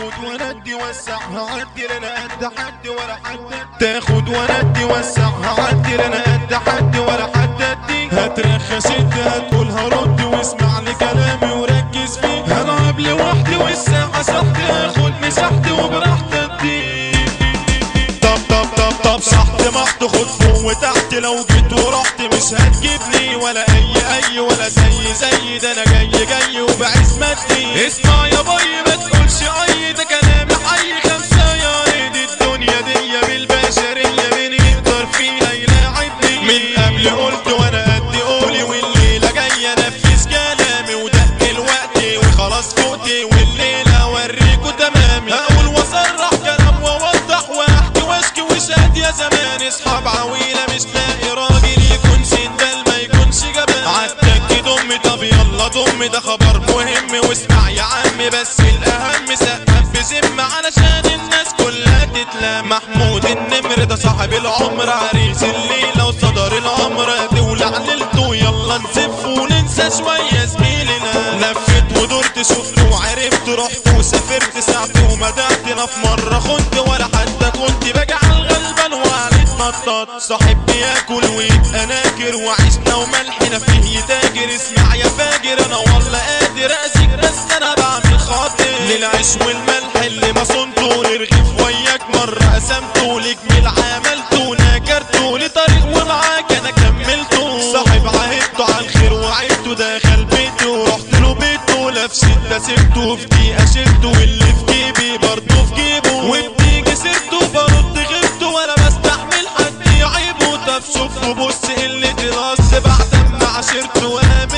تاخد وندي وسعها عدي لنا قد حد ولا حد تاخد وندي وسعها عدي لنا قد حد ولا حد ادي هترخص انت هتقولها رد واسمع لكلامي وركز فيه هلعب لوحدي والساعة صحتي هاخد مساحتي وبراحتي ادي طب طب طب طب صحت محت خد فوق وتحت لو جيت ورحت مش هتجيبني ولا اي اي ولا زي زي ده انا جاي جاي وبعزمتي اسمع يا باي ما تقولش اي ده كلامي حي خمسة يا ريت الدنيا دي بالبشرية مين يقدر فيها يلاعبني من قبل قلت وانا قد قولي والليلة جاية انفذ كلامي ودق الوقت وخلاص فوتي والليلة اوريكوا تمامي هقول واصرح كلام واوضح واحكي واشكي وشهد يا زمان اصحاب عويلة مش لاقي راجل يكون سندال ما يكونش جبان عالتك دم طب يلا ضم ده خبر مهم واسمع يا عم بس الاهم سقف بذمة علشان الناس كلها تتلام محمود النمر ده صاحب العمر عريس الليلة وصدر الامر تولع ليلته يلا نزف وننسى شوية زميلنا لفت ودرت شفت وعرفت رحت وسافرت ساعت ومدحتنا في مرة خنت ولا حتى كنت بجعل غلبان وعليت نطاط صاحب بياكل ويبقى ناكر وعشنا وملحنا فيه يتاجر اسمع يا فاجر انا والله قادر اذيك بس انا بعمل خاطر للعيش والملح اللي ما صنته للرغيف وياك مرة قسمته لجميل عملته نكرته لطريق ومعاك انا كملته صاحب عهدته على الخير وعدته دخل بيته ورحت له بيته لا في شدة سبته في دقيقة شلته واللي في جيبي برضه في جيبه وبتيجي سيرته برد غيبته ولا بستحمل حد يعيبه طب شوف وبص اللي تراس بعد ما عشرته وقام